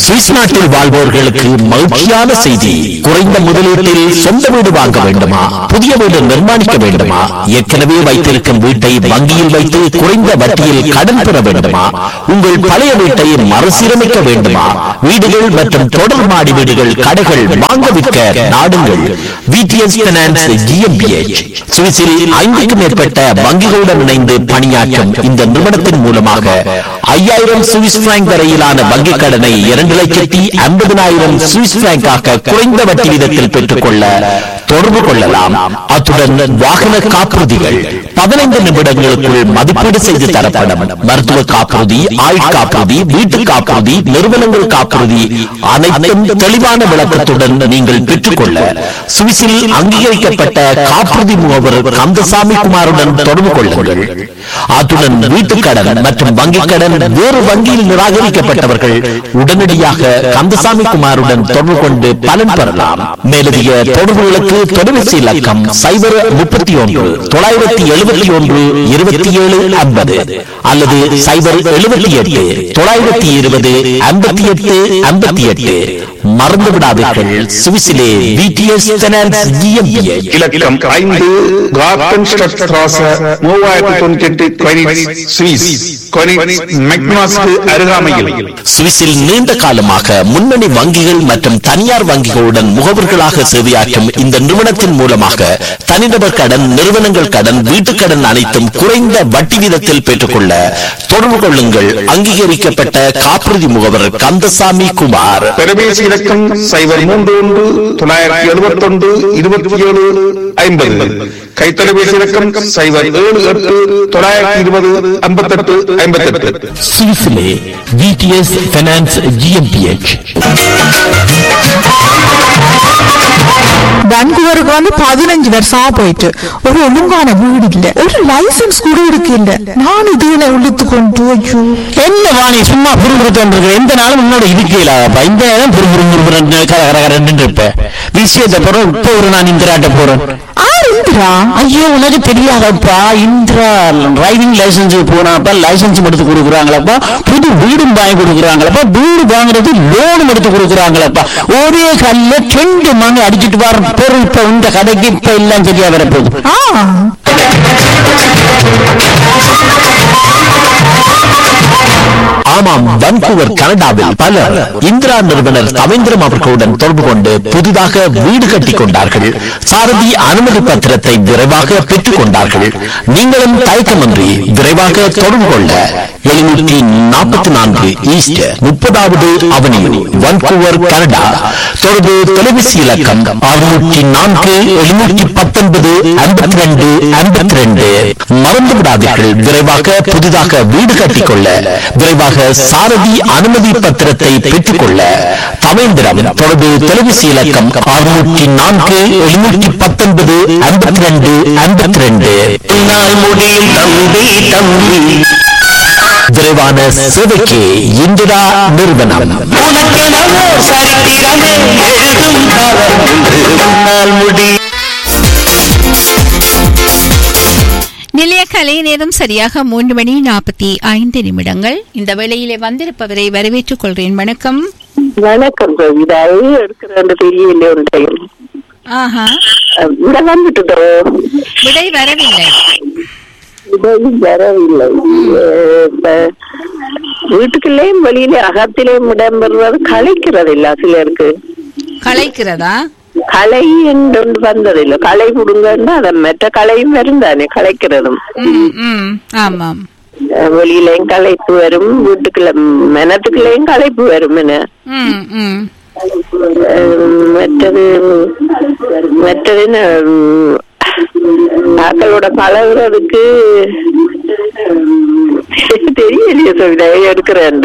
Swiss நாட்டில் வாழ்வோர்களுக்கு மகிழ்ச்சியான செய்தி குறைந்த முதலீட்டில் சொந்த வீடு வாங்க வேண்டுமா புதிய வீடு நிர்மாணிக்க வேண்டுமா ஏற்கனவே வைத்திருக்கும் வீட்டை வங்கியில் வைத்து குறைந்த வட்டியில் கடன் பெற வேண்டுமா உங்கள் பழைய வீட்டை மறுசீரமைக்க வேண்டுமா வீடுகள் மற்றும் தொடர் மாடி வீடுகள் கடைகள் வாங்க விற்க நாடுங்கள் விடிஎஸ் பினான்ஸ் ஜிஎம்பிஎச் சுவிஸில் ஐந்துக்கும் மேற்பட்ட வங்கிகளுடன் இணைந்து பணியாற்றும் இந்த நிறுவனத்தின் மூலமாக ஐயாயிரம் சுவிஸ் பிராங்க் வரையிலான வங்கிக் கடனை இரண்டு லட்சத்தி ஐம்பதனாயிரம் சுவிஸ் பிராங்காக குறைந்த வட்டி வீதத்தில் பெற்றுக்கொள்ள தொடர்பு கொள்ளலாம் அத்துடன் வாகன காப்புறுதிகள் பதினைந்து நிமிடங்களுக்குள் மதிப்பீடு செய்து தரப்படும் மருத்துவ காப்புறுதி ஆயுள் காப்புறுதி வீட்டு காப்புறுதி நிறுவனங்கள் காப்புறுதி அனைத்தும் தெளிவான விளக்கத்துடன் நீங்கள் பெற்றுக்கொள்ள சுவிஸில் அங்கீகரிக்கப்பட்ட காப்புறுதி முகவர் கந்தசாமி குமாருடன் தொடர்பு கொள்ளுங்கள் அத்துடன் வீட்டுக் கடன் மற்றும் வங்கிக் கடன் வேறு வங்கியில் நிராகரிக்கப்பட்டவர்கள் உடனடியாக கந்தசாமி குமாருடன் தொடர்பு கொண்டு பலன் பெறலாம் மேலதிக தொடர்புகளுக்கு தொலைபேசி இலக்கம் சைபர் முப்பத்தி ஒன்று தொள்ளாயிரத்தி எழுபத்தி ஒன்று இருபத்தி ஏழு ஐம்பது அல்லது சைபர் எழுபத்தி எட்டு தொள்ளாயிரத்தி இருபது ஐம்பத்தி எட்டு ஐம்பத்தி எட்டு மறந்து விடாதீர்கள் சுவிஸிலே விடிஎஸ் ஃபைனான்ஸ் GmbH. இலக்கம் ஐந்து கார்டன் ஸ்ட்ராச மூவாயிரத்தி தொண்ணூத்தி எட்டு கொயினிட்ஸ் சுவிஸ் கொயினிட்ஸ் மெக்னாஸ்க்கு அருகாமையில் சுவிஸில் நீண்ட காலமாக முன்னணி வங்கிகள் மற்றும் தனியார் வங்கிகளுடன் முகவர்களாக சேவையாற்றும் இந்த நிறுவனத்தின் மூலமாக தனிநபர் கடன் நிறுவனங்கள் கடன் வீட்டுக் கடன் அனைத்தும் குறைந்த வட்டி வீதத்தில் பெற்றுக்கொள்ள தொடர்பு கொள்ளுங்கள் அங்கீகரிக்கப்பட்ட காப்புறுதி முகவர் கந்தசாமி குமார் தொலைபேசி இலக்கம் சைபர் மூன்று ஒன்று தொள்ளாயிரத்தி எழுபத்தி ஒன்று இருபத்தி ஏழு ஐம்பது கைத்தொலைபேசி இலக்கம் சைபர் ஏழு எட்டு தொள்ளாயிரத்தி இருபது ஐம்பத்தெட்டு ஐம்பத்தெட்டு சுவிஸிலே விடிஎஸ் ஃபைனான்ஸ் ஜிஎம்பிஎச் பெங்களூருக்கு வந்து பதினஞ்சு வருஷமா போயிட்டு ஒரு ஒழுங்கான வீடு இல்ல ஒரு லைசன்ஸ் கூட இருக்கு இல்ல நான் இதுல இழுத்து கொண்டு ஐயோ என்ன வாணி சும்மா புரிஞ்சுட்டு எந்த நாளும் உன்னோட இருக்கலாப்பா இந்த நேரம் புரிபுறு முறுபுறன்னு கர கர கரன்னு இருப்ப விஷயத்தை போறோம் இப்போ ஒரு நான் இந்திராட்ட போறேன் ஆர் இந்திரா ஐயோ உனக்கு தெரியாதப்பா இந்திரா டிரைவிங் லைசன்ஸ் போனாப்பா லைசன்ஸ் எடுத்து கொடுக்குறாங்களப்பா புது வீடும் வாங்கி கொடுக்குறாங்களப்பா வீடு வாங்குறது லோனும் எடுத்து கொடுக்குறாங்களப்பா ஒரே கல்ல ரெண்டு மணி அடிச்சிட்டு வர பொருள் இப்ப இந்த கடைக்கு இப்ப எல்லாம் சரியா வரப்போகுது ஆ ஆமாம் வன்கூவர் கனடாவில் பலர் இந்திரா நிறுவனர் தவேந்திரம் அவர்களுடன் தொடர்பு கொண்டு புதிதாக வீடு கட்டிக் கொண்டார்கள் சாரதி அனுமதி பத்திரத்தை விரைவாக பெற்றுக் கொண்டார்கள் நீங்களும் தயக்கமின்றி விரைவாக தொடர்பு கொள்ள எழுநூற்றி நாற்பத்தி நான்கு ஈஸ்ட் முப்பதாவது அவனியூ வன்கூவர் கனடா தொடர்பு தொலைபேசி இலக்கம் அறுநூற்றி நான்கு எழுநூற்றி பத்தொன்பது ஐம்பத்தி ரெண்டு ஐம்பத்தி ரெண்டு மறந்து விடாதீர்கள் விரைவாக புதிதாக வீடு கட்டிக்கொள்ள விரைவாக சாரதி அனுமதி பத்திரத்தை பெற்றுக்கொள்ள தவேந்திரம் தொடர்பு தொலைபேசி இலக்கம் அறுநூற்றி நான்கு எழுநூற்றி பத்தொன்பது ஐம்பத்தி ரெண்டு ஐம்பத்தி ரெண்டு முடியும் தம்பி தம்பி விரைவான சேவைக்கு இந்திரா நிறுவனம் உனக்கெனவோ சரித்திரமே எழுதும் காலம் என்று உன்னால் முடியும் நிலைய கலை நேரம் சரியாக மூன்று மணி நாற்பத்தி ஐந்து நிமிடங்கள் இந்த வேளையிலே வந்திருப்பவரை வரவேற்றுக் கொள்கிறேன் வணக்கம் வணக்கம் கவிதா எடுக்கிறது தெரியல ஒரு டைம் ஆஹா இங்க வந்துட்டோம் விடை வரவில்லை இடையும் வரவில்லை அஹ் இப்ப வீட்டுக்குள்ளேயும் வெளியிலே அகத்திலேயும் இடம்பெறுவது கலைக்கிறது இல்ல சிலருக்கு களைக்கிறதா கலை என்று ஒன்று வந்ததில்லை களை புடுங்கன்னா அதை மற்ற கலையும் வரும் தானே கலைக்கிறதும் ம், ம், ஆமாம் அஹ் வெளியிலேயும் களைப்பு வரும் வீட்டுக்குள்ள மனத்துக்குள்ளேயும் களைப்பு வரும் என்ன ம், ம். அஹ் மற்றது மற்றது என்ன உம், ஆக்களோட பழகுறதுக்கு தெரியலையே சொல்லிட எடுக்கிறேன்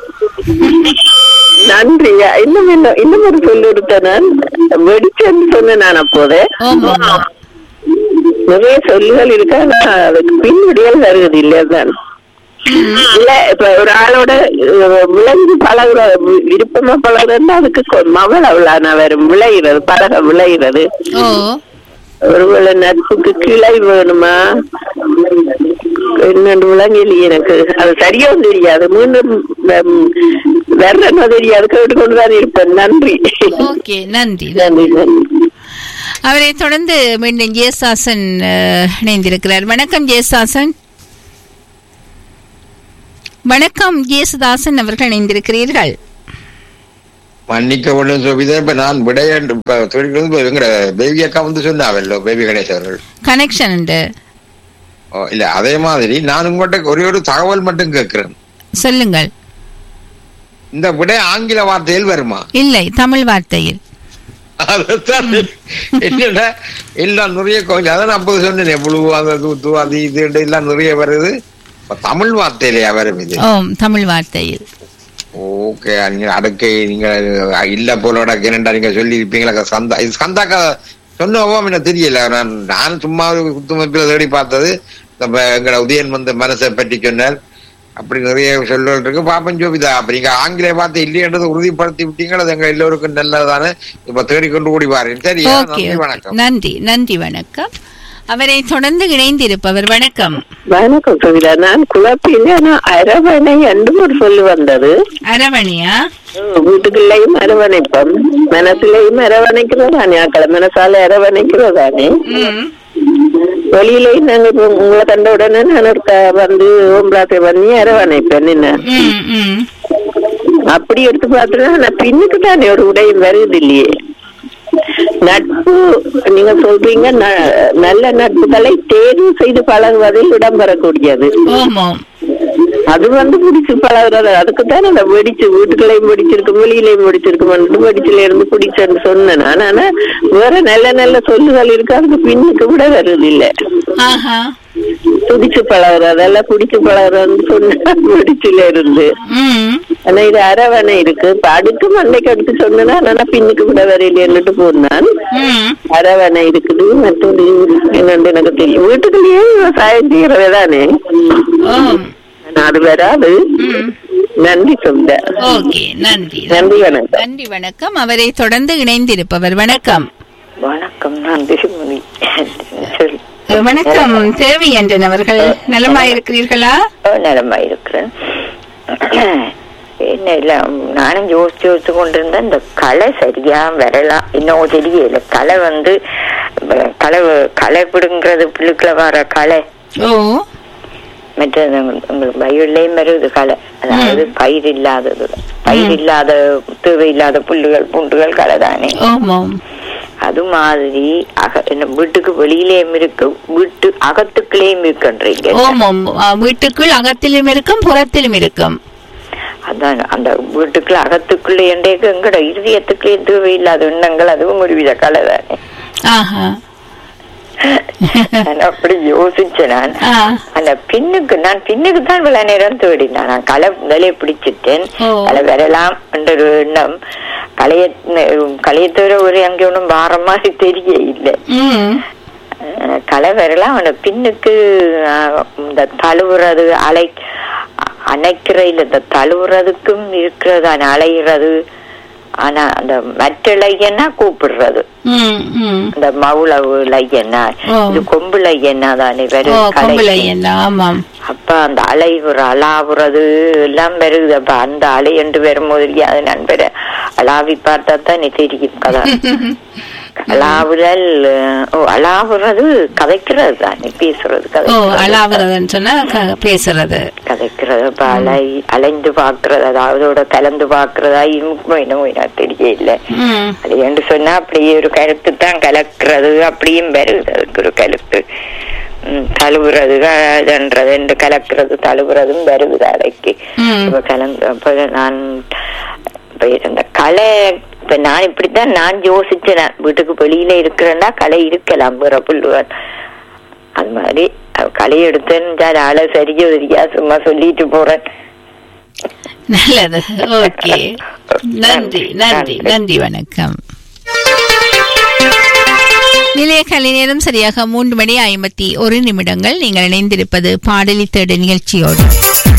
நன்றி இன்னும் என்ன இன்னும் ஒரு சொல்லி கொடுத்தேன் நான் வெடிச்சேன்னு சொன்னேன் நான் அப்போதே ஆமாம் நிறைய சொல்லுகள் இருக்கா ஆனா அதுக்கு பின்விடியல் வருகிறது இல்லையாதான் இல்ல இப்ப ஒரு ஆளோட அஹ், விளைஞ்சு பழகுற வி- விருப்பமா பழகுறதுன்னா அதுக்கு கொ- மகள் அவ்வளோ வரும் விளைகிறது பழக விளைகிறது ஓ ஒருவேளை நட்புக்கு கிளை வேணுமா என்னன்னு விளங்கலையே எனக்கு அது சரியாவும் தெரியாது மீண்டும் வர்றனோ தெரியாது கேட்டுக்கொண்டு தான் இருப்பேன் நன்றி ஓகே நன்றி நன்றி நன்றி அவரை தொடர்ந்து மீண்டும் ஜெயசாசன் அஹ், இணைந்திருக்கிறார் வணக்கம் ஜெயசாசன் வணக்கம் ஜேசுதாசன் அவர்கள் இணைந்திருக்கிறீர்கள் மன்னிக்க வேண்டும் சோபிதா இப்ப நான் விடையாண்டு இப்ப தொழில் எங்கட பேபி அக்கா வந்து சொன்னாவல்லோ பேபி கணேஷ் அவர்கள் கனெக்ஷன் உண்டு ஓ, இல்ல அதே மாதிரி நான் உங்கள்கிட்ட ஒரே ஒரு தகவல் மட்டும் கேட்கிறேன் சொல்லுங்கள் இந்த விடை ஆங்கில வார்த்தையில் வருமா இல்லை தமிழ் வார்த்தையில் அதுதான் என்னடா எல்லாம் நிறைய கோயில் அதான் நான் அப்போது சொன்னேன் புழு அது தூத்து அது இது எல்லாம் நிறைய வருது இப்ப தமிழ் வார்த்தையிலையா வரும் இது ஓம் தமிழ் வார்த்தையில் ஓகே நீங்க அடுக்கை நீங்க இல்ல போலோட என்னடா நீங்க சொல்லி இருப்பீங்களா சந்தா இது சந்தாக்கா சொன்னவோ எனக்கு தெரியல நான் நான் சும்மா ஒரு குத்துமப்பில தேடி பார்த்தது நம்ம எங்கட உதயன் வந்து மனசை பற்றி சொன்னார் அப்படி நிறைய சொல்லுகள் இருக்கு பாப்பன் ஜோபிதா அப்ப நீங்க ஆங்கிலேய வார்த்தை இல்லையன்றதை உறுதிப்படுத்தி விட்டீங்களா அது எங்க எல்லோருக்கும் நல்லதுதானே இப்ப தேடிக்கொண்டு ஓடி வாரேன் சரியா ஓகே நன்றி வணக்கம் நன்றி நன்றி வணக்கம் அவரை தொடர்ந்து இணைந்திருப்பவர் வணக்கம் வணக்கம் கவிதா நான் குழப்பில்லை ஆனா அரவணை என்றும் ஒரு சொல்லு வந்தது அரவணியா வீட்டுக்குள்ளேயும் அரவணைப்பம் மனசுலயும் அரவணைக்கிறதானே ஆக்களை மனசால அரவணைக்கிறதானே ம் வெளியிலயும் நாங்க இப்ப உங்களை கண்ட உடனே நான் ஒரு க- வந்து ஓம்பலாத்தை பண்ணி அரவணைப்பேன் என்ன ம் ம் அப்படி எடுத்து பார்த்தா நான் பின்னுக்கு தானே ஒரு உடையும் வருது இல்லையே நட்பு நீங்க சொல்றீங்க ந- நல்ல நட்புகளை தேர்வு செய்து பழகுவதில் இடம் பெறக்கூடியது ஓமோம் அது வந்து பிடிச்சு பழகுறது அதுக்கு தானே நான் வெடிச்சு வீட்டுக்குள்ளேயும் வெடிச்சிருக்கும் வெளியிலையும் வெடிச்சிருக்கும் வெடிச்சுல இருந்து பிடிச்சேன்னு சொன்னேன் நான். ஆனா வேற நல்ல நல்ல சொல்லுகள் இருக்கு அதுக்கு பின்னுக்கு விட வருது இல்ல ஆஹா பிடிச்சு பழகுறது அதெல்லாம் பிடிச்சு பழகுறதுன்னு சொன்னா வெடிச்சுல இருந்து ம் ஆனா இது அரவணை இருக்கு இப்ப அடுக்கு மண்டைக்கு அடுத்து சொன்னா ஆனா பின்னுக்கு விட வரையிலேன்னுட்டு போனான் ம் அரவணை இருக்குது மற்றது என்னன்னு எனக்கு தெரியும் வீட்டுக்குள்ளேயே விவசாயம் செய்யறவே தானே ஓம் ஆனா அது வராது ம் நன்றி சொல்ல ஓகே நன்றி நன்றி வணக்கம் நன்றி வணக்கம் அவரை தொடர்ந்து இணைந்திருப்பவர் வணக்கம் வணக்கம் நான் திருமதி சரி வணக்கம் தேவி என்றன் அவர்கள் நலமாயிருக்கிறீர்களா நலமா இருக்கிறேன் என்ன இல்ல நானும் யோசிச்சு யோசிச்சு கொண்டிருந்தேன் இந்த களை சரியா வரலாம் இன்னும் தெரியல களை வந்து அஹ், களை களை பிடுங்கிறது புல்லுக்குள்ள வர களை ஓ மற்றது உங்களுக்கு வயல்லையும் வருது களை அதாவது பயிர் இல்லாதது பயிர் இல்லாத தேவையில்லாத புல்லுகள் பூண்டுகள் களை தானே ஓமோம் அது மாதிரி அக என்ன வீட்டுக்கு வெளியிலேயும் இருக்கு வீட்டு அகத்துக்குள்ளேயும் இருக்குன்றீங்க ஓமோம் ஆ, வீட்டுக்குள் அகத்திலும் இருக்கும் புறத்திலும் இருக்கும் அதான் அந்த வீட்டுக்குள்ள அகத்துக்குள்ள என்றேக்கு எங்கட இருதயத்துக்குள்ளே தேவையில்லாத எண்ணங்கள் அதுவும் ஒரு வித கலை தானே ஆஹா நான் அப்படி யோசிச்சேன் நான் ஆ. அந்த பின்னுக்கு நான் பின்னுக்கு தான் இவ்வளவு நேரம் தேடினேன் நான் களை முதலே பிடிச்சிட்டேன் ஓ. களை வரலாம் என்ற ஒரு எண்ணம் களைய களைய தவிர ஒரு அங்கே ஒன்றும் வார மாதிரி தெரிய இல்லை ம் அஹ் களை வரலாம் அவன பின்னுக்கு அஹ், இந்த தழுவுறது அலை அ- அணைக்கிற இல்ல இந்த தழுவுறதுக்கும் இருக்கிறது ஆனா அலைகிறது ஆனா அந்த மற்ற லையன்னா கூப்பிடுறது ம் ம் இந்த மவுளவு லையன்னா ஓ. இது கொம்பு லையன்னா தானே ஓ வெறும் கொம்பளை கலை என்ன ஆமாம் அப்ப அந்த அலைவுற அலாவுறது எல்லாம் வருது அப்ப அந்த அலை என்று வரும்போது அது நண்பரை அலாவி பார்த்தா தான் நீ தெரியும் கதை அலாவுதல் ஓ அலாவுறது கதைக்கிறது தானே பேசுறது ஓ கதைக்கிறது. அலாவுறதுன்னு சொன்னா க- பேசுறது கதைக்கிறது அப்ப அலை அலைந்து பாக்குறது அதாவதோட கலந்து பாக்குறதா இன்னும் என்னமோ எனக்கு தெரியல ம் அது என்று சொன்னா அப்படியே ஒரு கருத்து தான் கலக்கிறது அப்படியும் வருது அதுக்கு ஒரு கருத்து ம், தழுவுறது இதுன்றது என்று கலக்கிறது தழுவுறதும் வருது அலைக்கு ம். இப்ப கலந்து அப்ப நான் இப்ப இந்த கலை இப்ப நான் இப்படித்தான் நான் யோசிச்சேன் நான் வீட்டுக்கு வெளியில இருக்கிறேன்னா கலை இருக்கலாம் வேற புல்லுவன் அது மாதிரி அஹ், களை எடுத்தேன்னு ஆளை சரியோ சரியா சும்மா சொல்லிட்டு போறேன் நல்லது ஓகே நன்றி நன்றி நன்றி வணக்கம் நிலைய கலை நேரம் சரியாக மூன்று மணி ஐம்பத்தி ஒரு நிமிடங்கள் நீங்கள் இணைந்திருப்பது பாடலி தேடு நிகழ்ச்சியோடு